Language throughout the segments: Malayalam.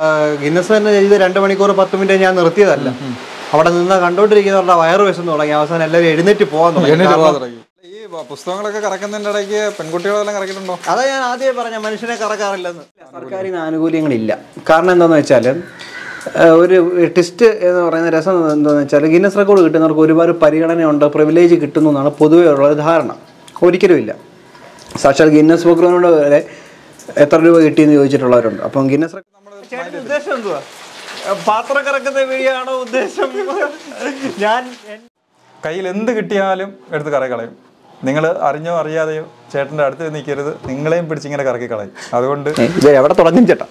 ഗിന്നസ് തന്നെ ചെയ്ത് രണ്ട് മണിക്കൂർ പത്ത് മിനിറ്റ് ഞാൻ നിർത്തിയതല്ല അവിടെ നിന്ന് കണ്ടോണ്ടിരിക്കുന്നവരുടെ വയറ് വിശന്ന് തുടങ്ങി അവസാനം എല്ലാവരും എഴുന്നേറ്റ് പോകാൻ തുടങ്ങി എണീറ്റ് കാരണം- പോകാൻ തുടങ്ങി ഈ ബ- പുസ്തകങ്ങളൊക്കെ കറക്കുന്നതിന്റെ ഇടയ്ക്ക് പെൺകുട്ടികളെല്ലാം കറക്കിയിട്ടുണ്ടോ അതാ ഞാൻ ആദ്യമേ പറഞ്ഞ മനുഷ്യനെ കറക്കാറില്ലെന്ന് സർക്കാരിന് ആനുകൂല്യങ്ങളില്ല കാരണം എന്താണെന്ന് വെച്ചാൽ ഒരു ടെസ്റ്റ് എന്ന് പറയുന്ന രസം എന്താണെന്ന് വെച്ചാൽ ഗിന്നസ് റെക്കോർഡ് കിട്ടുന്നവർക്ക് ഒരുപാട് പരിഗണനയുണ്ട് പ്രിവിലേജ് കിട്ടുന്നു എന്നാണ് പൊതുവേ ഉള്ള ഒരു ധാരണ ഒരിക്കലും ഇല്ല സാക്ഷാൽ ഗിന്നസ് ബുക്കിനോട് വരെ എത്ര രൂപ കിട്ടിയെന്ന് ചോദിച്ചിട്ടുള്ളവരുണ്ട് അപ്പം ഗിന്നസ് റെക്കോർഡ് ഉദ്ദേശം എന്തുവാ പാത്രം കറക്കുന്ന വീഡിയോ ആണോ ഉദ്ദേശം ഞാൻ കയ്യിൽ എന്ത് കിട്ടിയാലും എടുത്ത് കറക്കി കളയും നിങ്ങൾ അറിഞ്ഞോ അറിയാതെയോ ചേട്ടൻ്റെ അടുത്ത് നിൽക്കരുത് നിങ്ങളെയും പിടിച്ചിങ്ങനെ കറക്കി കളയും അതുകൊണ്ട് ഇത് എവിടെ തുടങ്ങും ചേട്ടാ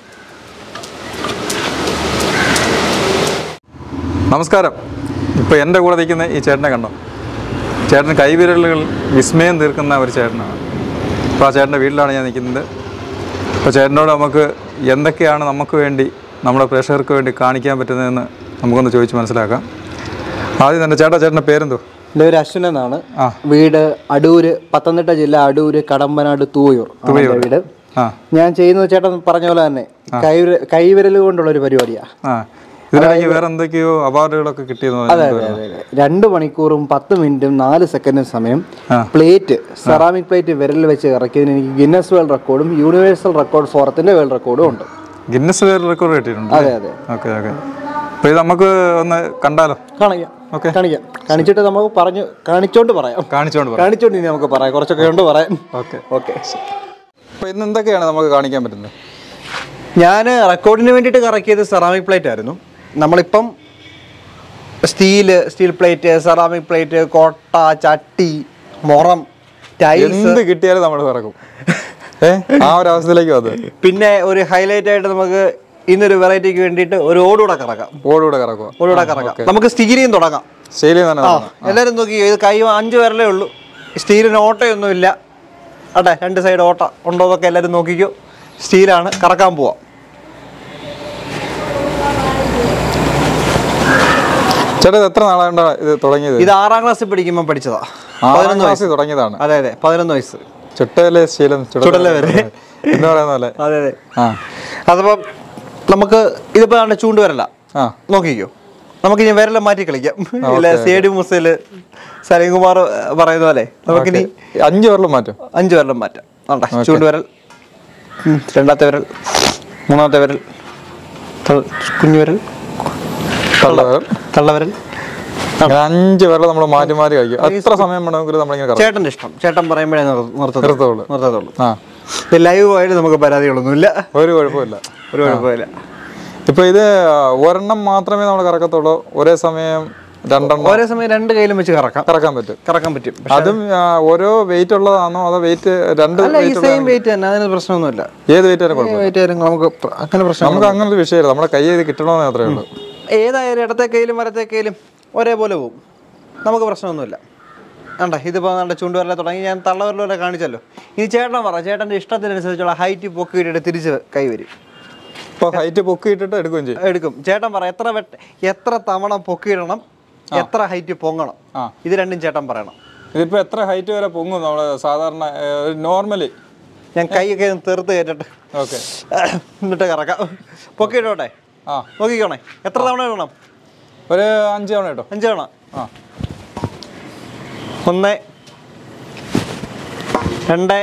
നമസ്കാരം ഇപ്പോൾ എൻ്റെ കൂടെ നിൽക്കുന്ന ഈ ചേട്ടനെ കണ്ടോ ചേട്ടൻ കൈവിരലുകൾ വിസ്മയം തീർക്കുന്ന ഒരു ചേട്ടനാണ് അപ്പോൾ ആ ചേട്ടൻ്റെ വീട്ടിലാണ് ഞാൻ നിൽക്കുന്നത് അപ്പോൾ ചേട്ടനോട് നമുക്ക് എന്തൊക്കെയാണ് നമുക്ക് വേണ്ടി നമ്മുടെ പ്രേക്ഷകർക്ക് വേണ്ടി കാണിക്കാൻ പറ്റുന്നതെന്ന് നമുക്കൊന്ന് ചോദിച്ച് മനസ്സിലാക്കാം ആദ്യം തന്നെ ചേട്ടാ ചേട്ടൻ്റെ പേരെന്തോ എൻ്റെ പേര് അശ്വിൻ എന്നാണ് ആ. വീട് അടൂര് പത്തനംതിട്ട ജില്ല അടൂര് കടമ്പനാട് തൂയൂർ ആണ് എൻ്റെ വീട് ആ ഞാൻ ചെയ്യുന്നത് ചേട്ടൻ പറഞ്ഞ പോലെ തന്നെ കൈവിര കൈവിരൽ കൊണ്ടുള്ള ഒരു പരിപാടിയാ ആ ഇതിനിടയ്ക്ക് വേറെ എന്തൊക്കെയോ അവാർഡുകളൊക്കെ കിട്ടിയെന്ന് അതെ അതെ അതെ അതെ. രണ്ട് മണിക്കൂറും പത്ത് മിനിറ്റും നാല് സെക്കൻഡും സമയം ആ. പ്ലേറ്റ് സെറാമിക് പ്ലേറ്റ് വിരലിൽ വെച്ച് ഇറക്കിയതിന് എനിക്ക് ഗിന്നസ് വേൾഡ് റെക്കോർഡും യൂണിവേഴ്സൽ റെക്കോർഡ് ഫോറത്തിന്റെ വേൾഡ് റെക്കോർഡും ഉണ്ട് ഗിന്നസ് വേൾഡ് റെക്കോർഡ് കിട്ടിയിട്ടുണ്ട് അതെ അതെ ഓക്കെ ഓക്കെ അപ്പോൾ ഇത് നമുക്ക് ഒന്ന് കണ്ടാലോ കാണിക്കാം ഓക്കെ കാണിക്കാം കാണിച്ചിട്ട് നമുക്ക് പറഞ്ഞു കാണിച്ചോണ്ട് പറയാം കാണിച്ചുകൊണ്ട് പറയാം കാണിച്ചോണ്ട് ഇനി നമുക്ക് പറയാം കുറച്ചൊക്കെ ഉണ്ട് പറയാം ഓക്കെ ഓക്കെ അപ്പോൾ ഇന്ന് എന്തൊക്കെയാണ് നമുക്ക് കാണിക്കാൻ പറ്റുന്നത് ഞാൻ റെക്കോർഡിന് വേണ്ടിയിട്ട് കറക്കിയത് സെറാമിക് പ്ലേറ്റ് ആയിരുന്നു നമ്മളിപ്പം steel steel plate ceramic plate കോട്ട ചട്ടി മുറം ടൈൽസ് എന്ത് കിട്ടിയാലും നമ്മൾ ഇറക്കും ഏ ആ ഒരു അവസ്ഥയിലേക്ക് വന്നത് പിന്നെ ഒരു ഹൈലൈറ്റ് ആയിട്ട് നമുക്ക് ഇന്നൊരു വെറൈറ്റിക്ക് വേണ്ടിയിട്ട് ഒരു ഓടുകൂടെ കറക്കാം ഓടുകൂടെ കറക്കുക ഓടുകൂടെ കറക്കാം നമുക്ക് സ്റ്റീലിയും തുടങ്ങാം ശൈലി തന്നെ ആ എല്ലാവരും നോക്കി ഇത് കൈ അഞ്ച് പേരലേ ഉള്ളൂ സ്റ്റീലിന് ഓട്ടയൊന്നുമില്ല അട്ടെ രണ്ട് സൈഡ് ഓട്ട ഉണ്ടോ എന്നൊക്കെ എല്ലാവരും നോക്കിക്കോ സ്റ്റീലാണ് കറക്കാൻ പോവാം ചേട്ടാ ഇത് എത്ര നാളാണ്ട ഇത് തുടങ്ങിയത് ഇത് ആറാം ക്ലാസ്സിൽ പഠിക്കുമ്പോൾ പഠിച്ചതാ ആറാം പതിനൊന്ന് വയസ്സ് ക്ലാസ്സിൽ തുടങ്ങിയതാണ് അതെ അതെ പതിനൊന്ന് വയസ്സ് ചുട്ടയിലെ ശീലം ചുടല വരെ. എന്ന് പറയുന്ന പോലെ അതെ അതെ ആ അതപ്പം നമുക്ക് ഇതിപ്പോ ആണ് ചൂണ്ടുവരല്ല ആ നോക്കിക്കോ നമുക്ക് ഇനി വിരല മാറ്റി കളിക്കാം ഇല്ല സേഡി മുസയില് സലീംകുമാർ പറയുന്ന പോലെ നമുക്കിനി അഞ്ച് പേരിലും മാറ്റും അഞ്ച് വിരലും മാറ്റാം ആണ്ടെ ചൂണ്ടുവിരൽ ഉം, രണ്ടാമത്തെ വിരൽ മൂന്നാമത്തെ വിരൽ ത- കുഞ്ഞുവിരൽ തള്ളവരൽ. തള്ളവിരൽ അങ്ങനെ അഞ്ച് പേരിൽ നമ്മൾ മാറ്റി മാറ്റി കഴിക്കും എത്ര സമയം വേണമെങ്കിലും നമ്മളിങ്ങനെ കറക്കും ചേട്ടൻ്റെ ഇഷ്ടം ചേട്ടൻ പറയുമ്പോഴേ നിർ- നിർത്തത്തുള്ളൂ നിർത്തുള്ളൂ നിർത്തത്തുള്ളൂ ആ ഇത് ലൈവ് ആയിട്ട് നമുക്ക് പരാതികളൊന്നുമില്ല ഒരു കുഴപ്പമില്ല ഒരു കുഴപ്പമില്ല ഇപ്പൊ ഇത് ഒരെണ്ണം മാത്രമേ നമ്മൾ കറക്കത്തുള്ളൂ ഒരേ സമയം രണ്ടെണ്ണം ഒരേ സമയം രണ്ട് കയ്യിലും വെച്ച് കറക്കാം കറക്കാൻ പറ്റും കറക്കാൻ പറ്റും അതും ആ, ഓരോ വെയിറ്റ് ഉള്ളതാണോ അതോ വെയിറ്റ് രണ്ട് അല്ല ഈ സെയിം വെയിറ്റ് തന്നെ അതിന് പ്രശ്നമൊന്നുമില്ല ഏത് വെയിറ്റ് വരെ കുഴപ്പം വെയിറ്റ് ആയാലും നമുക്ക് പ്ര- അങ്ങനെ പ്രശ്നം നമുക്ക് അങ്ങനെ ഒരു വിഷയമില്ല നമ്മുടെ കൈ ഇത് കിട്ടണമെന്ന് മാത്രമേ ഉള്ളൂ ഏതായാലും ഇടത്തെ കയ്യിലും വലത്തെ കയ്യിലും ഒരേപോലെ പോകും നമുക്ക് പ്രശ്നമൊന്നുമില്ല വേണ്ട ഇതിപ്പോൾ നമ്മുടെ ചൂണ്ടുവരലെ തുടങ്ങി ഞാൻ തള്ളവരല വരെ കാണിച്ചല്ലോ ഇനി ചേട്ടൻ പറ ചേട്ടൻ്റെ ഇഷ്ടത്തിനനുസരിച്ചുള്ള ഹൈറ്റ് പൊക്കിയിട്ടിട്ട് തിരിച്ച് കൈ വരും ഇപ്പൊ ഹൈറ്റ് പൊക്കിയിട്ടിട്ട് എടുക്കുകയും ചെയ്യും എടുക്കും ചേട്ടൻ പറ എത്ര വെട്ട എത്ര തവണ പൊക്കിയിടണം എത്ര ഹൈറ്റ് പൊങ്ങണം ആ. ഇത് രണ്ടും ചേട്ടൻ പറയണം ഇതിപ്പോ എത്ര ഹൈറ്റ് വരെ പൊങ്ങും നമ്മള് സാധാരണ നോർമലി ഞാൻ കൈയൊക്കെ ഒന്ന് തെറുത്ത് കയറ്റട്ടെ ഓക്കെ എന്നിട്ട് കറക്കാം പൊക്കിയിട്ടോട്ടെ ആ നോക്കിക്കോണേ എത്ര തവണ ഇടണം ഒരു അഞ്ച് തവണ കേട്ടോ അഞ്ച് തവണ ആ ഒന്ന് രണ്ട്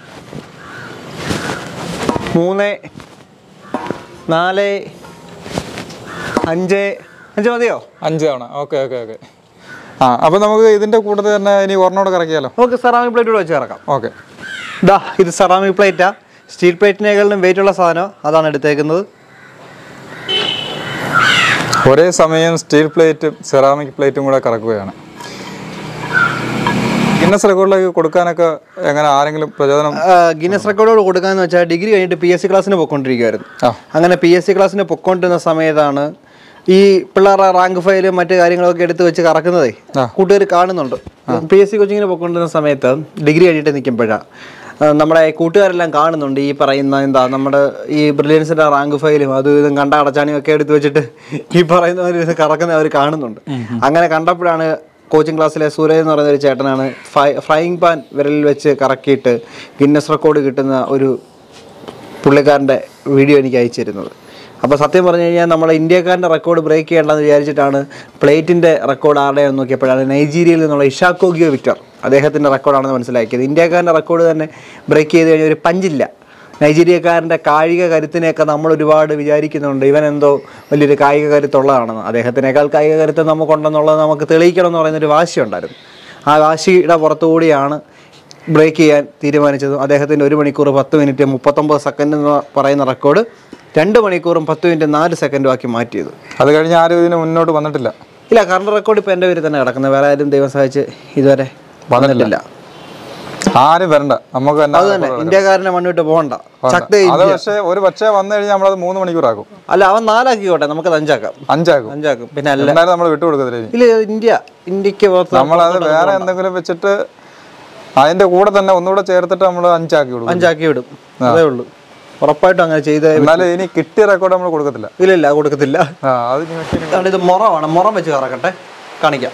മൂന്ന് നാല് അഞ്ച് അഞ്ച് മതിയോ അഞ്ച് തവണ ഓക്കെ ഓക്കെ ഓക്കെ ആ അപ്പൊ നമുക്ക് ഇതിന്റെ കൂട്ടത്തിൽ തന്നെ ഇനി ഒരെണ്ണോടെ കറക്കിയാലോ നമുക്ക് സെറാമിക് പ്ലേറ്റ് കൂടെ വെച്ച് കിടക്കാം ഓക്കെ ഇതാ ഇത് സെറാമിക് പ്ലേറ്റാ സ്റ്റീൽ പ്ലേറ്റിനേക്കാളും വെയിറ്റ് ഉള്ള സാധനം അതാണ് എടുത്തേക്കുന്നത് ഒരേ സമയം സ്റ്റീൽ പ്ലേറ്റും സെറാമിക് പ്ലേറ്റും കൂടെ കറക്കുകയാണ് ഗിന്നസ് റെക്കോർഡിലേക്ക് കൊടുക്കാനൊക്കെ എങ്ങനെ ആരെങ്കിലും പ്രചോദനം ഗിന്നസ് റെക്കോർഡോട് കൊടുക്കാന്ന് വെച്ചാൽ ഡിഗ്രി കഴിഞ്ഞിട്ട് പി എസ് സി ക്ലാസ്സിന് പൊയ്ക്കൊണ്ടിരിക്കുമായിരുന്നു ആ. അങ്ങനെ പി എസ് സി ക്ലാസ്സിന് പൊയ്ക്കൊണ്ടിരുന്ന സമയത്താണ് ഈ പിള്ളേരുടെ റാങ്ക് ഫയലും മറ്റു കാര്യങ്ങളൊക്കെ എടുത്ത് വെച്ച് കറക്കുന്നതേ ആ. കൂട്ടുകാർ കാണുന്നുണ്ട് പി എസ് സി കോച്ചിങ്ങിന് പൊയ്ക്കൊണ്ടിരുന്ന സമയത്ത് ഡിഗ്രി കഴിഞ്ഞിട്ട് നിൽക്കുമ്പോഴാണ് നമ്മുടെ കൂട്ടുകാരെല്ലാം കാണുന്നുണ്ട് ഈ പറയുന്ന എന്താ നമ്മുടെ ഈ ബ്രില്യൻസിന്റെ റാങ്ക് ഫയലും അതും ഇതും കണ്ട അടച്ചാണിയും ഒക്കെ എടുത്ത് വെച്ചിട്ട് ഈ പറയുന്ന കറക്കുന്ന അവർ കാണുന്നുണ്ട് അങ്ങനെ കണ്ടപ്പോഴാണ് കോച്ചിങ് ക്ലാസ്സിലെ സൂരജ് എന്ന് പറയുന്ന ഒരു ചേട്ടനാണ് ഫ്രൈങ് പാൻ വിരലിൽ വെച്ച് കറക്കിയിട്ട് ഗിന്നസ് റെക്കോർഡ് കിട്ടുന്ന ഒരു പുള്ളിക്കാരൻ്റെ വീഡിയോ എനിക്ക് അയച്ചു തരുന്നത് അപ്പോൾ സത്യം പറഞ്ഞു കഴിഞ്ഞാൽ നമ്മളെ ഇന്ത്യക്കാരൻ്റെ റെക്കോർഡ് ബ്രേക്ക് ചെയ്യേണ്ടെന്ന് വിചാരിച്ചിട്ടാണ് പ്ലേറ്റിൻ്റെ റെക്കോർഡ് ആരുടെയെന്ന് നോക്കിയപ്പോഴാണ് നൈജീരിയയിൽ നിന്നുള്ള ഇഷാക്കോഗിയോ വിക്ടർ അദ്ദേഹത്തിൻ്റെ റെക്കോർഡാണെന്ന് മനസ്സിലാക്കിയത് ഇന്ത്യക്കാരൻ്റെ റെക്കോർഡ് തന്നെ ബ്രേക്ക് ചെയ്ത് കഴിഞ്ഞാൽ ഒരു പഞ്ചില്ല നൈജീരിയക്കാരൻ്റെ കായിക കരുത്തിനെയൊക്കെ നമ്മൾ ഒരുപാട് വിചാരിക്കുന്നുണ്ട് ഇവൻ എന്തോ വലിയൊരു കായിക കരുത്തുള്ളതാണെന്ന് അദ്ദേഹത്തിനേക്കാൾ കായിക കരുത്ത് നമുക്കുണ്ടെന്നുള്ളത് നമുക്ക് തെളിയിക്കണം എന്ന് പറയുന്നൊരു വാശിയുണ്ടായിരുന്നു ആ വാശിയുടെ പുറത്തുകൂടിയാണ് ബ്രേക്ക് ചെയ്യാൻ തീരുമാനിച്ചതും അദ്ദേഹത്തിൻ്റെ ഒരു മണിക്കൂർ പത്ത് മിനിറ്റ് മുപ്പത്തൊമ്പത് സെക്കൻഡ് എന്ന് പറയുന്ന റെക്കോർഡ് രണ്ട് മണിക്കൂറും പത്ത് മിനിറ്റ് നാല് സെക്കൻഡും ആക്കി മാറ്റിയത് അത് കഴിഞ്ഞ് ആരും ഇതിന് മുന്നോട്ട് വന്നിട്ടില്ല ഇല്ല കറണ്ട് റെക്കോർഡ് ഇപ്പോൾ എൻ്റെ പേരിൽ തന്നെ കിടക്കുന്നത് വേറെ ആരും ദൈവം സഹായിച്ച് ഇതുവരെ വന്നിട്ടില്ല ആരും വരണ്ട നമുക്ക് തന്നെ അത് തന്നെ ഇന്ത്യക്കാരനെ മണ്ണിട്ട് പോകണ്ട ശക്തി അത് പക്ഷേ ഒരു പക്ഷേ വന്നു കഴിഞ്ഞാൽ നമ്മളത് മൂന്ന് മണിക്കൂറാക്കും അല്ല അവൻ നാലാക്കിക്കോട്ടെ നമുക്കത് അഞ്ചാക്കാം അഞ്ചാക്കും അഞ്ചാക്കും പിന്നെ അല്ല എന്തായാലും നമ്മൾ വിട്ടുകൊടുക്കത്തില്ല ഇനി. ഇല്ല ഇന്ത്യ ഇന്ത്യക്ക് പുറത്ത് നമ്മളത് വേറെ എന്തെങ്കിലും വെച്ചിട്ട് അതിന്റെ കൂടെ തന്നെ ഒന്നുകൂടെ ചേർത്തിട്ട് നമ്മൾ അഞ്ചാക്കി കൊടുക്കും അഞ്ചാക്കി വിടും അതേ ഉള്ളൂ ഉറപ്പായിട്ടും അങ്ങനെ ചെയ്ത എന്നാലും ഇനി കിട്ടിയ റെക്കോർഡ് നമ്മൾ കൊടുക്കത്തില്ല ഇല്ല ഇല്ല കൊടുക്കത്തില്ല ആ അത് ഇനി വെച്ച് ഇനി- അതുകൊണ്ട് ഇത് മുറമാണ് മുറം വെച്ച് കറക്കട്ടെ കാണിക്കാം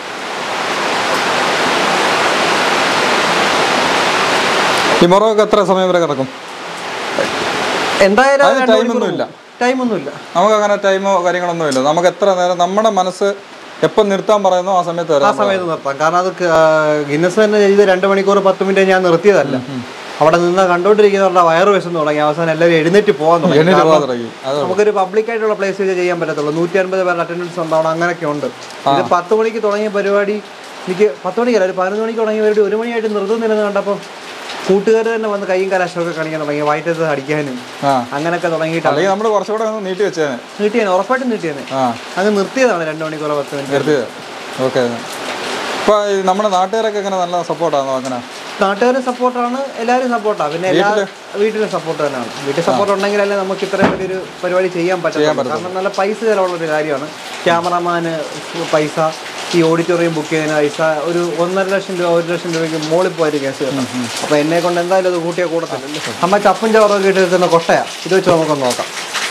ഈ മുറകൊക്കെ എത്ര സമയം വരെ കിടക്കും എന്തായാലും അതിന് രണ്ട് time മണിക്കൂർ ഒന്നുമില്ല. ടൈം ഒന്നുമില്ല നമുക്ക് അങ്ങനെ ടൈമോ കാര്യങ്ങളൊന്നും ഇല്ല നമുക്ക് എത്ര നേരം നമ്മുടെ മനസ്സ് എപ്പം നിർത്താൻ പറയുന്നോ ആ സമയത്ത് ആ വരാം സമയത്ത് നിർത്താം കാരണം അത് ഗിന്നസ് തന്നെ ചെയ്ത് രണ്ട് മണിക്കൂർ പത്ത് മിനിറ്റ് ഞാൻ നിർത്തിയതല്ല അവിടെ നിന്ന് കണ്ടോണ്ടിരിക്കുന്നവരുടെ വയറ് വിശന്ന് തുടങ്ങി അവസാനം എല്ലാവരും എഴുന്നേറ്റ് പോകാൻ തുടങ്ങി എണ്ണീറ്റ് കാരണം പോകാൻ തുടങ്ങി അത് നമുക്കൊരു പബ്ലിക് ആയിട്ടുള്ള പ്ലേസ് വെച്ച് ചെയ്യാൻ പറ്റത്തുള്ളൂ നൂറ്റി അൻപത് പേരുടെ അറ്റൻഡൻസ് ഉണ്ടാവണം അങ്ങനെയൊക്കെ ഉണ്ട് ഇത് പത്ത് മണിക്ക് തുടങ്ങിയ പരിപാടി എനിക്ക് പത്ത് മണിക്കല്ല ഒരു പതിനൊന്ന് മണിക്ക് തുടങ്ങിയ പരിപാടി ഒരു മണിയായിട്ട് നിർത്തുന്നില്ലെന്ന് കണ്ടപ്പോൾ കൂട്ടുകാർ തന്നെ വന്ന് കൈയും കലാശമൊക്കെ കാണിക്കാൻ തുടങ്ങി വയറ്റത്ത് അടിക്കാനും ആ അങ്ങനെയൊക്കെ തുടങ്ങിയിട്ടാണ് അല്ലെങ്കിൽ നമ്മൾ കുറച്ചുകൂടെ ഒന്ന് നീട്ടി വെച്ചേനെ നീട്ടിയാണ് ഉറപ്പായിട്ടും നീട്ടിയാണ് ആ അങ്ങ് നിർത്തിയതാണ് രണ്ട് മണിക്കൂർ പത്ത് മിനിറ്റ് നിർത്തിയത് ഓക്കെ ഇപ്പൊ ഈ നമ്മുടെ നാട്ടുകാരൊക്കെ എങ്ങനെ നല്ല സപ്പോർട്ടാണോ അങ്ങനെ നാട്ടുകാരും സപ്പോർട്ടാണ് എല്ലാവരും സപ്പോർട്ടാണ് പിന്നെ എല്ലാ വീട്ടിലും സപ്പോർട്ട് തന്നെയാണ് വീട്ടിൽ സപ്പോർട്ട് ഉണ്ടെങ്കിലല്ലേ നമുക്ക് ഇത്രയും വലിയൊരു പരിപാടി ചെയ്യാൻ പറ്റും കാരണം നല്ല പൈസ ചിലവുള്ള ഒരു കാര്യമാണ് ക്യാമറമാന് പൈസ ഈ ഓഡിറ്റോറിയം ബുക്ക് ചെയ്യുന്ന പൈസ ഒരു ഒന്നര ലക്ഷം രൂപ ഒരു ലക്ഷം രൂപയ്ക്ക് മോളിൽ പോയൊരു കേസ് കിട്ടും അപ്പൊ എന്നെ കൊണ്ട് എന്തായാലും അത് കൂട്ടിയാൽ കൂടത്തില്ലല്ലോ അമ്മ ചപ്പും ചോറൊക്കെ ഇട്ട് നിൽക്കുന്ന കൊട്ടയാ ഇത് വെച്ച് നമുക്കൊന്ന് നോക്കാം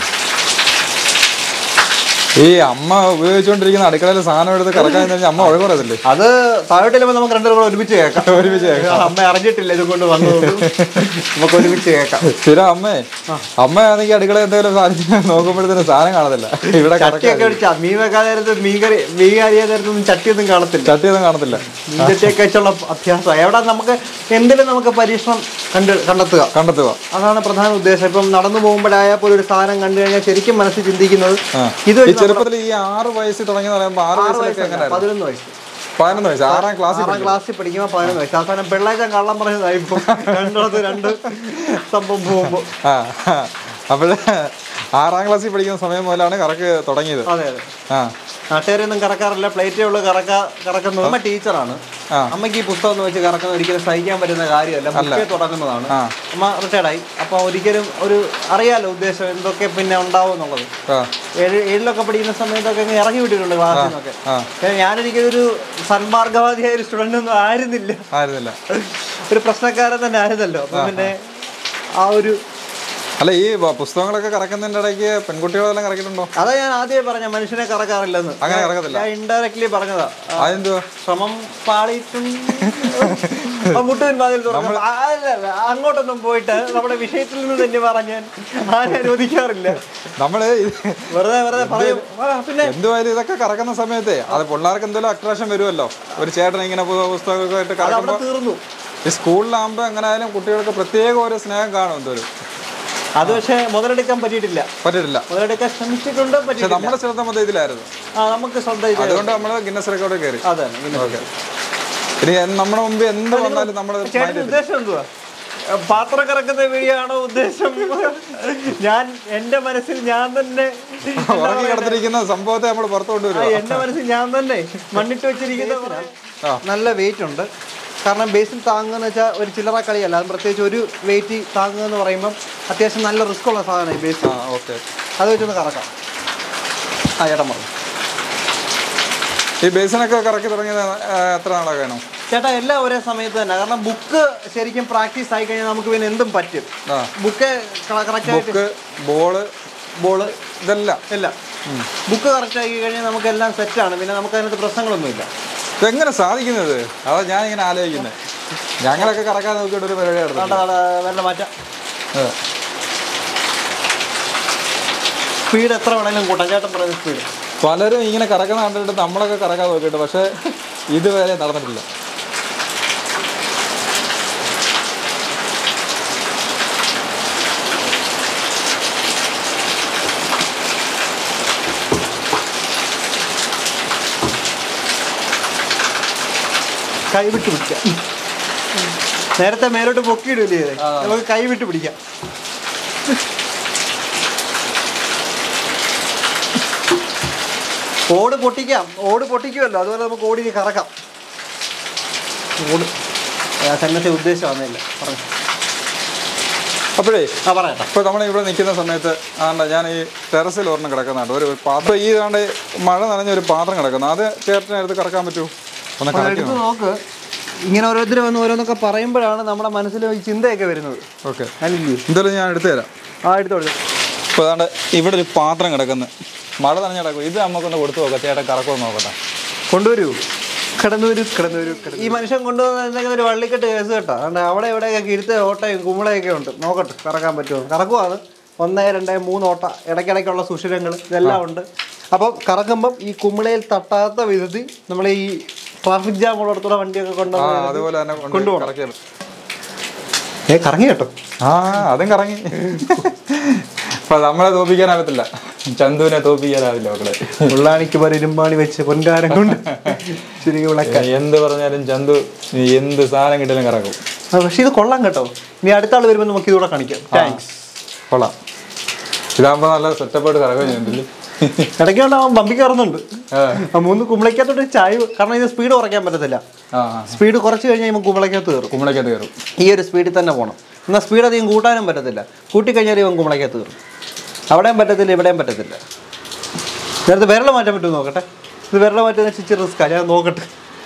ഈ അമ്മ ഉപയോഗിച്ചുകൊണ്ടിരിക്കുന്ന അടുക്കളയിൽ സാധനം എടുത്ത് കറക്കാൻ കഴിഞ്ഞാൽ അമ്മ ഒഴി പറയത്തില്ലേ അത് താഴോട്ട് ചെല്ലുമ്പോൾ നമുക്ക് രണ്ടുപേരും കൂടെ ഒരുമിച്ച് കേൾക്കാം ഒരുമിച്ച് അമ്മ അറിഞ്ഞിട്ടില്ല ഇത് കൊണ്ട് വന്നത് നമുക്ക് ഒരുമിച്ച് കേൾക്കാം സ്ഥിരം അമ്മേ അമ്മയാണെങ്കിൽ അടുക്കള എന്തെങ്കിലും സാധനം നോക്കുമ്പോഴത്തേന് സാധനം കാണത്തില്ല ഇവിടെ കറക്റ്റ് ചട്ടിയൊക്കെ അടിച്ചാ മീൻ വെക്കാൻ നേരത്ത് മീൻ കറി മീൻ കരിയാൻ നേരത്തൊന്നും ചട്ടിയൊന്നും കാണത്തില്ല ചട്ടിയൊന്നും കാണത്തില്ല മീൻ ചട്ടിയൊക്കെ വെച്ചുള്ള അഭ്യാസം എവിടെ നമുക്ക് എന്തിനും നമുക്ക് പരീക്ഷണം കണ്ട് കണ്ടെത്തുക കണ്ടെത്തുക അതാണ് പ്രധാന ഉദ്ദേശം ഇപ്പം നടന്നു പോകുമ്പോഴായാൽ പോലും ഒരു സാധനം കണ്ടു കഴിഞ്ഞാൽ ശരിക്കും മനസ്സിൽ ചിന്തിക്കുന്നത് ഇത് ഈ ചെറുപ്പത്തിൽ ഈ ആറ് വയസ്സിൽ തുടങ്ങി പറയുമ്പോൾ ആറ് വയസ്സിലൊക്കെ എങ്ങനെ പതിനൊന്ന് വയസ്സ് പതിനൊന്ന് വയസ്സ് ആറാം ക്ലാസ്സിൽ ആറാം ക്ലാസ്സിൽ പഠിക്കുമ്പോൾ പതിനൊന്ന് വയസ്സ് അവസാനം പിള്ളേച്ച കള്ളം പറയുന്നതായി ഇപ്പം രണ്ടിടത്ത് രണ്ട് സംഭവം പോകുമ്പോൾ ആ അപ്പോൾ ആറാം ക്ലാസ്സിൽ പഠിക്കുന്ന സമയം മുതലാണ് കറക്ക് തുടങ്ങിയത് അതെ അതെ ആ നാട്ടുകാരൊന്നും കറക്കാറില്ല പ്ലേറ്റേ ഉള്ളു കറക്ക കറക്കുന്നത് അമ്മ ടീച്ചറാണ് ആ. അമ്മയ്ക്ക് ഈ പുസ്തകം എന്ന് വെച്ച് കറക്കുന്നത് ഒരിക്കലും സഹിക്കാൻ പറ്റുന്ന കാര്യമല്ല ബുക്കേ തുടങ്ങുന്നതാണ് ആ. അമ്മ റിട്ടയർഡായി അപ്പോൾ ഒരിക്കലും ഒരു അറിയാലോ ഉദ്ദേശം എന്തൊക്കെ പിന്നെ ഉണ്ടാവും എന്നുള്ളത് ആ ഏഴ് ഏഴിലൊക്കെ പഠിക്കുന്ന സമയത്തൊക്കെ അങ്ങ് ഇറങ്ങി വിട്ടിട്ടുണ്ട് ക്ലാസ്സിൽ നിന്നൊക്കെ ആ കാരണം ഞാനൊരിക്കലും ഒരു സന്മാർഗവാദിയായ ഒരു സ്റ്റുഡൻ്റ് ഒന്നും ആയിരുന്നില്ല ആയിരുന്നില്ല ഒരു പ്രശ്നക്കാരൻ തന്നെ ആയിരുന്നല്ലോ അപ്പം പിന്നെ ആ ഒരു അല്ല ഈ വ- പുസ്തകങ്ങളൊക്കെ കറക്കുന്നതിൻ്റെ ഇടയ്ക്ക് പെൺകുട്ടികളെല്ലാം കറക്കിയിട്ടുണ്ടോ അതാ ഞാൻ ആദ്യമേ പറഞ്ഞ മനുഷ്യനെ കറക്കാറില്ലെന്ന് അങ്ങനെ കറക്കത്തില്ല ഞാൻ ഇൻഡയറക്ട്ലി പറഞ്ഞതാ അതെന്തുവാ ശ്രമം പാളിയിട്ടും മുട്ടുവിൻ വാതിൽ തുറന്നു ആ, അല്ല, അല്ല, അങ്ങോട്ടൊന്നും പോയിട്ട് നമ്മുടെ വിഷയത്തിൽ നിന്ന് തന്നെ പറഞ്ഞാൻ ആരും അനുവദിക്കാറില്ല നമ്മള് വെറുതെ വെറുതെ പറയും ആ, പിന്നെ എന്തുവായാലും ഇതൊക്കെ കറക്കുന്ന സമയത്തെ അത് പിള്ളേർക്ക് എന്തെങ്കിലും അട്രാക്ഷൻ വരുമല്ലോ ഒരു ചേട്ടൻ ഇങ്ങനെ പു- പുസ്തകമൊക്കെ ആയിട്ട് അത് അവിടെ കറക്കുമ്പോൾ തീർന്നു ഈ സ്കൂളിലാകുമ്പോൾ എങ്ങനെ ആയാലും കുട്ടികൾക്ക് പ്രത്യേക ഒരു സ്നേഹം കാണും എന്തോരും അത് പക്ഷേ മുതലെടുക്കാൻ പറ്റിയിട്ടില്ല പറ്റിട്ടില്ല മുതലെടുക്കാൻ ശ്രമിച്ചിട്ടുണ്ട് പക്ഷെ പറ്റിയിട്ടില്ല നമ്മുടെ ശ്രദ്ധ മൊത്തം ഇതിലായിരുന്നു ആ നമുക്ക് സ്വന്തം ഇത് അതുകൊണ്ട് നമ്മൾ ഗിന്നസ് റെക്കോർഡ് കയറി അതെ ഇങ്ങനെ ഓക്കെ ഇനി എൻ- നമ്മുടെ മുമ്പ് എന്ത് വന്നാലും നമ്മൾ ചേട്ടന്റെ ഉദ്ദേശം എന്തുവാ പാത്രം കറക്കുന്ന വീഡിയോ ആണോ ഉദ്ദേശം ഞാൻ എന്റെ മനസ്സിൽ ഞാൻ തന്നെ ഉറങ്ങി കിടത്തിരിക്കുന്ന സംഭവത്തെ നമ്മൾ പുറത്തു ആ, കൊണ്ടുവരുക എന്റെ മനസ്സിൽ ഞാൻ തന്നെ മണ്ണിട്ട് വെച്ചിരിക്കുന്ന കുറെ- ആ. നല്ല വെയിറ്റ് ഉണ്ട് കാരണം ബേസിൽ താങ്ങുക എന്ന് വെച്ചാൽ ഒരു ചില്ലറ കളിയല്ല അത് പ്രത്യേകിച്ച് ഒരു വെയിറ്റ് താങ്ങുക എന്ന് പറയുമ്പം അത്യാവശ്യം നല്ല റിസ്ക് ഉള്ള സാധനമായി ബേസ് ആ ഓക്കെ അത് വെച്ചൊന്ന് കറക്കാം ആ ചേട്ടൻ പറഞ്ഞു ഈ ബേസിനൊക്കെ കറക്കി തുടങ്ങിയത് ആ, എത്ര നാളൊക്കെ വേണം ചേട്ടാ എല്ലാം ഒരേ സമയത്ത് തന്നെ കാരണം ബുക്ക് ശരിക്കും പ്രാക്ടീസ് ആയി കഴിഞ്ഞാൽ നമുക്ക് പിന്നെ എന്തും പറ്റും ആ ബുക്ക് കറക്റ്റ് ആയിട്ട് ബുക്ക് ബോള് ബോള് ഇതെല്ലാം എല്ലാം ബുക്ക് കറക്റ്റ് ആക്കി കഴിഞ്ഞാൽ നമുക്ക് എല്ലാം സെറ്റാണ് പിന്നെ നമുക്ക് അതിനകത്ത് പ്രശ്നങ്ങളൊന്നുമില്ല ഇതെങ്ങനെ സാധിക്കുന്നത് അതാ ഞാൻ ഇങ്ങനെ ആലോചിക്കുന്നത് ഞങ്ങളൊക്കെ കറക്കാൻ നോക്കിയിട്ട് ഒരു പരിപാടി നടത്തും വേണ്ട വേണ്ട, വേണ്ട മാറ്റാം സ്പീഡ് എത്ര വേണമെങ്കിലും കൂട്ടാം ചേട്ടൻ പറയുന്ന സ്പീഡ് പലരും ഇങ്ങനെ കറക്കുന്ന കണ്ടിട്ട് നമ്മളൊക്കെ കറക്കാൻ നോക്കിയിട്ട് പക്ഷേ ഇതുവരെ നടന്നിട്ടില്ല കൈ വിട്ട് പിടിക്കാം നേരത്തെ മേലോട്ട് പൊക്കിയിടില്ലേ ഇത്? നമുക്ക് കൈ വിട്ട് പിടിക്കാം ഓട് പൊട്ടിക്കാം ഓട് പൊട്ടിക്കുമല്ലോ അതുപോലെ നമുക്ക് ഓടി കറക്കാം ഓട് ആ, സന്നദ്ധ ഉദ്ദേശം വന്നില്ല പറഞ്ഞു അപ്പോഴേ ആ പറയട്ടെ ഇപ്പോൾ നമ്മൾ ഇവിടെ നിൽക്കുന്ന സമയത്ത് ആണ്ട ഞാൻ ഈ ടെറസിൽ ഒരെണ്ണം കിടക്കുന്നുണ്ട് ഒരു ഒരു പാത്രം ഈ താണ്ട് മഴ നനഞ്ഞ ഒരു പാത്രം കിടക്കുന്നു അത് ചേട്ടനെടുത്ത് കറക്കാൻ പറ്റുമോ ഒന്ന് അപ്പോൾ കറക്കി എടുത്ത് നോക്ക് ഇങ്ങനെ ഓരോരുത്തർ വന്ന് ഓരോന്നൊക്കെ പറയുമ്പോഴാണ് നമ്മുടെ മനസ്സിൽ ഈ ചിന്തയൊക്കെ വരുന്നത് ഓക്കെ അല്ലേ എന്തായാലും ഞാൻ എടുത്തു തരാം ആ എടുത്തോളൂ ഇപ്പോൾ ഏതാണ്ട് ഇവിടെ ഒരു പാത്രം കിടക്കുന്നു മഴ നനഞ്ഞ കിടക്കും ഇത് നമുക്കൊന്ന് കൊടുത്തു നോക്കാം ചേട്ടൻ കറക്കുമെന്ന് നോക്കട്ടെ കൊണ്ടുവരൂ കിടന്നു വരൂ കിടന്നു വരൂ ഈ മനുഷ്യൻ കൊണ്ടുവന്ന എന്തെങ്കിലും ഒരു വള്ളിക്കെട്ട് കേസ് കേട്ടോ അതുകൊണ്ട് അവിടെ ഇവിടെയൊക്കെ കിരുത്ത ഓട്ടയും കുമ്പളയൊക്കെ ഉണ്ട് നോക്കട്ടെ കറക്കാൻ പറ്റുമോ കറക്കുവാണ് ഒന്ന് രണ്ട് മൂന്ന് ഓട്ട ഇടയ്ക്കിടയ്ക്കുള്ള സുഷിരങ്ങൾ ഇതെല്ലാം ഉണ്ട് അപ്പം കറക്കുമ്പം ഈ കുമ്പളയിൽ തട്ടാത്ത വിധത്തിൽ നമ്മൾ ഈ ട്രാഫിക് ജാം ഉള്ളിടത്തൂടെ വണ്ടിയൊക്കെ ആ കൊണ്ടുവന്ന് അതുപോലെ തന്നെ കൊണ്ട് കൊണ്ടുപോകണം. കറക്കിയാൽ ഏ കറങ്ങി കേട്ടോ ആ അതും കറങ്ങി അപ്പൊ നമ്മളെ തോപ്പിക്കാനാകത്തില്ല ചന്തുവിനെ തോപ്പിക്കാനാവില്ല മക്കളെ ഉള്ളാണിക്ക് പോലെ ഇരുമ്പാണി വെച്ച് പൊൻകാരം കൊണ്ട് ചുരുങ്ങി വിളക്കാൻ എന്ത് പറഞ്ഞാലും ചന്തു എന്ത് സാധനം കിട്ടിയാലും കറക്കും ആ, പക്ഷെ ഇത് കൊള്ളാം കേട്ടോ ഇനി അടുത്ത ആൾ വരുമ്പോൾ നമുക്ക് ഇതുകൂടെ കാണിക്കാം താങ്ക്സ് കൊള്ളാം ഇതാകുമ്പോ നല്ല സെറ്റപ്പായിട്ട് കറക്കുകയും ചെയ്യുന്നില്ലേ ഇടയ്ക്ക് കൊണ്ട് അവൻ ബമ്പി കയറുന്നുണ്ട് ആ. ആ മൂന്ന് കുമ്പളയ്ക്കകത്തോട്ട് ചായ കാരണം ഇത് സ്പീഡ് കുറയ്ക്കാൻ പറ്റത്തില്ല ആ സ്പീഡ് കുറച്ച് കഴിഞ്ഞാൽ ഇവൻ കുമ്പളയ്ക്കകത്ത് കയറും കുമ്പളക്കകത്ത് കയറും ഈ ഒരു സ്പീഡിൽ തന്നെ പോകണം എന്നാൽ സ്പീഡ് അധികം കൂട്ടാനും പറ്റത്തില്ല കൂട്ടിക്കഴിഞ്ഞാൽ ഇവൻ കുമ്പളയ്ക്കകത്ത് കയറും അവിടെയും പറ്റത്തില്ല ഇവിടെയും പറ്റത്തില്ല നേരത്തെ വിരൽ മാറ്റാൻ പറ്റുമോ നോക്കട്ടെ ഇത് വിരൽ മാറ്റുന്ന ഇച്ചിരി റിസ്ക്കാണ് ഞാൻ നോക്കട്ടെ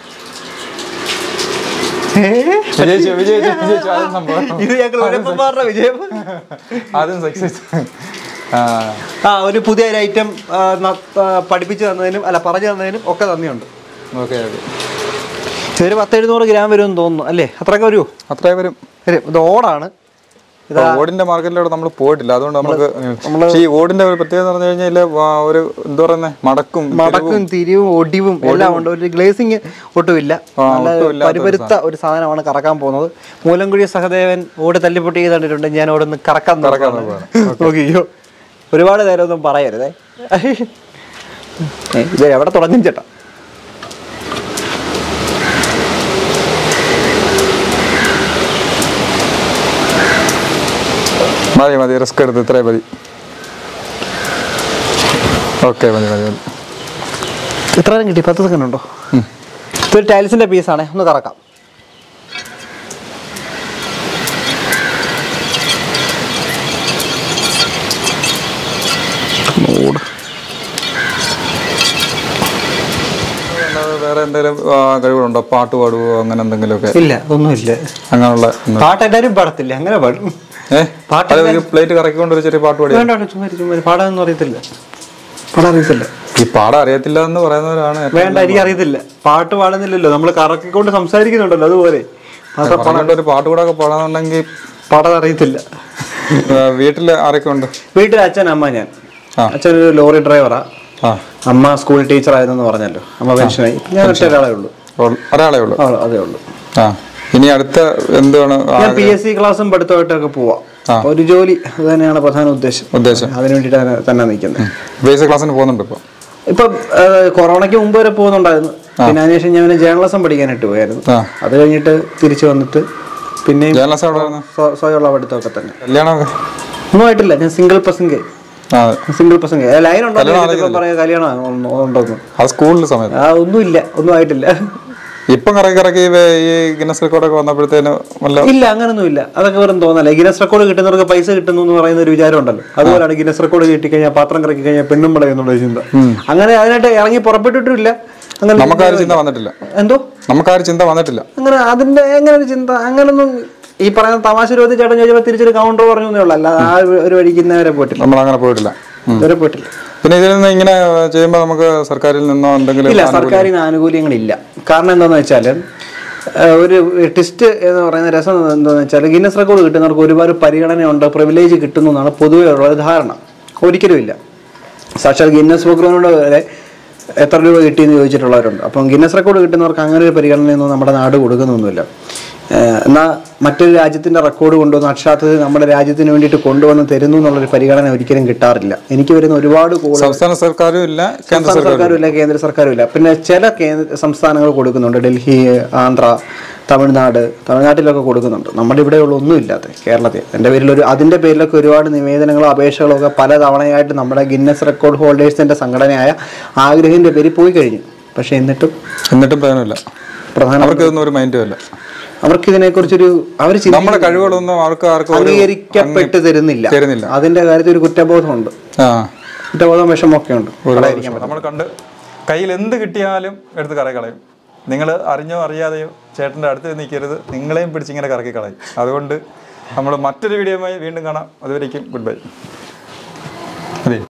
ഏ? വിജയിച്ചു വിജയിച്ചു വിജയിച്ചു അതും സംഭവം ഇത് ഞങ്ങൾ ഒരപ്പന്മാരുടെ വിജയം അതും സക്സസ് ആ ആ ഒരു പുതിയ ഒരു ഐറ്റം പഠിപ്പിച്ചു തന്നതിനും അല്ല പറഞ്ഞു തന്നതിനും ഒക്കെ നന്ദിയുണ്ട് ഓക്കെ ഓക്കെ ഇതൊരു പത്ത് എഴുന്നൂറ് ഗ്രാം വരുമെന്ന് തോന്നുന്നു അല്ലേ അത്രയൊക്കെ വരുമോ അത്രയും വരും വരും ഇത് ഓടാണ് ഇപ്പൊ ഓടിന്റെ മാർക്കറ്റിലൂടെ നമ്മൾ പോയിട്ടില്ല അതുകൊണ്ട് നമുക്ക് പക്ഷേ ഈ ഓടിന്റെ ഒരു പ്രത്യേകത എന്ന് പറഞ്ഞു കഴിഞ്ഞാൽ ഒരു എന്താ പറയുന്നത് മടക്കും മടക്കും തിരിവും ഒടിവും എല്ലാം ഉണ്ട് ഒരു ഗ്ലേസിങ് ഒട്ടുമില്ല നല്ല ഒട്ടുമില്ലാത്ത ഒരു പരിപരുത്ത ഒരു സാധനമാണ് കറക്കാൻ പോകുന്നത് മൂലംകുഴി സഹദേവൻ ഓട് തല്ലിപ്പൊട്ടി കണ്ടിട്ടുണ്ട് ഞാൻ ഓടൊന്ന് കറക്കാൻ കറക്കാൻ നോക്കുകയാണ്. നോക്കിയോ ഒരുപാട് നേരം ഒന്നും പറയരുതേ ഏ, ഇത് എവിടെ തുടങ്ങും ചേട്ടാ മതി മതി റിസ്ക് എടുത്ത് ഇത്രയും മതി ഓക്കെ മതി മതി മതി എത്ര നേരം കിട്ടി പത്ത് സെക്കൻഡ് ഉണ്ടോ ഇതൊരു ടൈൽസിന്റെ പീസാണേ ഒന്ന് കറക്കാം ഓട് അല്ലാതെ വേറെ എന്തെങ്കിലും ആ, കഴിവുകളുണ്ടോ പാട്ട് പാടുവോ അങ്ങനെ എന്തെങ്കിലുമൊക്കെ ഇല്ല ഒന്നുമില്ല അങ്ങനെയുള്ള ഒന്നും- പാട്ട് എല്ലാവരും പാടത്തില്ല അങ്ങനെ പാടും ഏ പാട്ട് അത് ഒരു പ്ലേറ്റ് കറക്കിക്കൊണ്ട് ഒരു ചെറിയ പാട്ട് പാടി വേണ്ട വേണ്ട ചുമ്മാ ഇരി, ചുമ്മാ ഇരി. പാടാനൊന്നും അറിയത്തില്ല പാടാൻ അറിയത്തില്ല ഈ പാടാൻ അറിയത്തില്ല എന്ന് പറയുന്നവരാണ് ഏറ്റവും വേണ്ട എനിക്ക് അറിയത്തില്ല പാട്ട് പാടുന്നില്ലല്ലോ നമ്മൾ കറക്കിക്കൊണ്ട് സംസാരിക്കുന്നുണ്ടല്ലോ അതുപോലെ അത് പറഞ്ഞുകൊണ്ട് ഒരു പാട്ട് കൂടെ ഒക്കെ പാടാന്നുണ്ടെങ്കിൽ പാടാൻ അറിയത്തില്ല വീട്ടിൽ ആരൊക്കെ ഉണ്ട് വീട്ടിൽ അച്ഛൻ അമ്മ ഞാൻ ആ. അച്ഛൻ ഒരു ലോറി ഡ്രൈവറാ ആ അമ്മ സ്കൂൾ ടീച്ചർ ആയിരുന്നെന്ന് പറഞ്ഞല്ലോ അമ്മ പെൻഷനായി ഞാൻ ഒറ്റ ഒരാളെ ഉള്ളൂ ഉൾ- ഒരാളേ ഉള്ളൂ ആ, അതേ ഉള്ളൂ ആ ഇനി അടുത്ത എന്താണ് ഞാൻ പി എസ് സി ക്ലാസ്സും പഠിത്തമായിട്ടൊക്കെ പോവാം ആ. ഒരു ജോലി അത് തന്നെയാണ് പ്രധാന ഉദ്ദേശം ഉദ്ദേശം അതിനു വേണ്ടിയിട്ടാണ് തന്നെ നിൽക്കുന്നത് ബേസിക് ക്ലാസ്സിന് പോകുന്നുണ്ട് ഇപ്പോൾ ഇപ്പൊ ഏഹ്, കൊറോണയ്ക്ക് മുമ്പ് വരെ പോകുന്നുണ്ടായിരുന്നു പിന്നെ അതിനുശേഷം ഞാൻ ജേർണലിസം പഠിക്കാനായിട്ട് പോയായിരുന്നു ആ അത് കഴിഞ്ഞിട്ട് തിരിച്ചു വന്നിട്ട് പിന്നെയും ജേർണലിസ്റ്റ് എവിടെ ആയിരുന്നു സ്വ- സ്വയമുള്ള പഠിത്തമൊക്കെ തന്നെ കല്യാണമൊക്കെ ഒന്നും ആയിട്ടില്ല ഞാൻ സിംഗിൾ പ്രസംഗ ആ സിംഗിൾ പ്രസംഗ ലൈൻ ഉണ്ടോ കല്യാണം എന്ന് ചോദിച്ചപ്പോൾ പറയാ കല്യാണം ഉണ്ടോ- ഉണ്ടോന്ന് അത് സ്കൂളിൽ സമയത്ത് ആ ഒന്നുമില്ല ഒന്നും ആയിട്ടില്ല ഇപ്പം കറക്കി കറക്കി വേ- ഈ ഗിന്നസ് റെക്കോർഡൊക്കെ വന്നപ്പോഴത്തേന് വല്ല ഇല്ല അങ്ങനൊന്നും ഇല്ല അതൊക്കെ വെറും തോന്നല ഗിനസ് റെക്കോർഡ് കിട്ടുന്നവർക്ക് പൈസ കിട്ടുന്നു എന്ന് പറയുന്ന ഒരു വിചാരം ഉണ്ടല്ലോ അതുപോലെയാണ് ഗിനസ് റെക്കോർഡ് കിട്ടിക്കഴിഞ്ഞാൽ പാത്രം കറക്കി കഴിഞ്ഞാൽ പെണ്ണും എന്നുള്ള ചിന്ത അങ്ങനെ അതിനായിട്ട് ഇറങ്ങി പുറപ്പെട്ടിട്ടില്ല അങ്ങനെ നമുക്കാരും ചിന്ത വന്നിട്ടില്ല എന്തോ നമുക്കാരും ചിന്ത വന്നിട്ടില്ല അങ്ങനെ അതിന്റെ എങ്ങനെ ഒരു ചിന്ത അങ്ങനൊന്നും ഈ പറയുന്ന തമാശ രൂപത്തിൽ ചേട്ടൻ ചോദിച്ചപ്പോൾ തിരിച്ചൊരു കൗണ്ടർ പറഞ്ഞു എന്നേ ഉള്ളൂ അല്ലാതെ ആ ഒരു- ഒരു വഴിക്ക് ഇന്നവരെ പോയിട്ടില്ല നമ്മൾ അങ്ങനെ പോയിട്ടില്ല ഉം. ഇതുവരെ പോയിട്ടില്ല പിന്നെ ഇതിൽ നിന്ന് ഇങ്ങനെ ചെയ്യുമ്പോൾ നമുക്ക് സർക്കാരിൽ നിന്നോ എന്തെങ്കിലും ഇല്ല സർക്കാരിന് ആനുകൂല്യങ്ങളില്ല കാരണം എന്താന്ന് വെച്ചാൽ ഒരു ടെസ്റ്റ് എന്ന് പറയുന്ന രസം എന്താണെന്ന് വെച്ചാൽ ഗിന്നസ് റെക്കോർഡ് കിട്ടുന്നവർക്ക് ഒരുപാട് പരിഗണനയുണ്ട് പ്രിവിലേജ് കിട്ടുന്നു എന്നാണ് പൊതുവെ ഉള്ള ഒരു ധാരണ ഒരിക്കലും ഇല്ല സാക്ഷാൽ ഗിന്നസ് ബുക്കിനോട് വരെ എത്ര രൂപ കിട്ടിയെന്ന് ചോദിച്ചിട്ടുള്ളവരുണ്ട് അപ്പം ഗിന്നസ് റെക്കോർഡ് കിട്ടുന്നവർക്ക് അങ്ങനെ ഒരു പരിഗണനയൊന്നും നമ്മുടെ നാട് കൊടുക്കുന്നൊന്നുമില്ല ഏഹ് എന്നാൽ മറ്റൊരു രാജ്യത്തിൻ്റെ റെക്കോർഡ് കൊണ്ടുവന്ന് അക്ഷാർത്ഥത്തിൽ നമ്മുടെ രാജ്യത്തിന് വേണ്ടിയിട്ട് കൊണ്ടുവന്ന് തരുന്നു എന്നുള്ളൊരു പരിഗണന ഒരിക്കലും കിട്ടാറില്ല എനിക്ക് വരുന്ന ഒരുപാട് കോളുകൾ സംസ്ഥാന സർക്കാരും ഇല്ല കേന്ദ്ര സംസ്ഥാന സർക്കാരും ഇല്ല കേന്ദ്ര സർക്കാരും ഇല്ല പിന്നെ ചില കേന്ദ്ര സംസ്ഥാനങ്ങൾ കൊടുക്കുന്നുണ്ട് ഡൽഹി ആന്ധ്ര തമിഴ്നാട് തമിഴ്നാട്ടിലൊക്കെ കൊടുക്കുന്നുണ്ട് നമ്മുടെ ഇവിടെയുള്ള ഒന്നും ഇല്ലാത്ത കേരളത്തിൽ എൻ്റെ പേരിൽ ഒരു അതിൻ്റെ പേരിലൊക്കെ ഒരുപാട് നിവേദനങ്ങളോ അപേക്ഷകളോ ഒക്കെ പല തവണയായിട്ട് നമ്മുടെ ഗിന്നസ് റെക്കോർഡ് ഹോൾഡേഴ്സിൻ്റെ സംഘടനയായ ആഗ്രഹിൻ്റെ പേരിൽ പോയി കഴിഞ്ഞു പക്ഷേ എന്നിട്ടും എന്നിട്ടും പ്രയോജനമില്ല പ്രധാന അവർക്ക് ഇതൊന്നും ഒരു മൈൻഡും ഇല്ല അവർക്ക് ഇതിനെക്കുറിച്ചൊരു അവർ നമ്മുടെ കഴിവുകളൊന്നും അവർക്ക് ആർക്കും ഒരു- അംഗീകരിക്കപ്പെട്ട് തരുന്നില്ല തരുന്നില്ല അതിൻ്റെ കാര്യത്തിൽ ഒരു കുറ്റബോധമുണ്ട് ആ കുറ്റബോധം വിഷമമൊക്കെ ഉണ്ട് നമ്മൾ കണ്ട് കയ്യിൽ എന്ത് കിട്ടിയാലും എടുത്ത് കറക്കി കളയും നിങ്ങൾ അറിഞ്ഞോ അറിയാതെയോ ചേട്ടൻ്റെ അടുത്ത് നിൽക്കരുത് നിങ്ങളെയും പിടിച്ചിങ്ങനെ കറക്കി കളയും അതുകൊണ്ട് നമ്മൾ മറ്റൊരു വീഡിയോയുമായി വീണ്ടും കാണാം അതുവരേക്കും ഗുഡ് ബൈ അതെ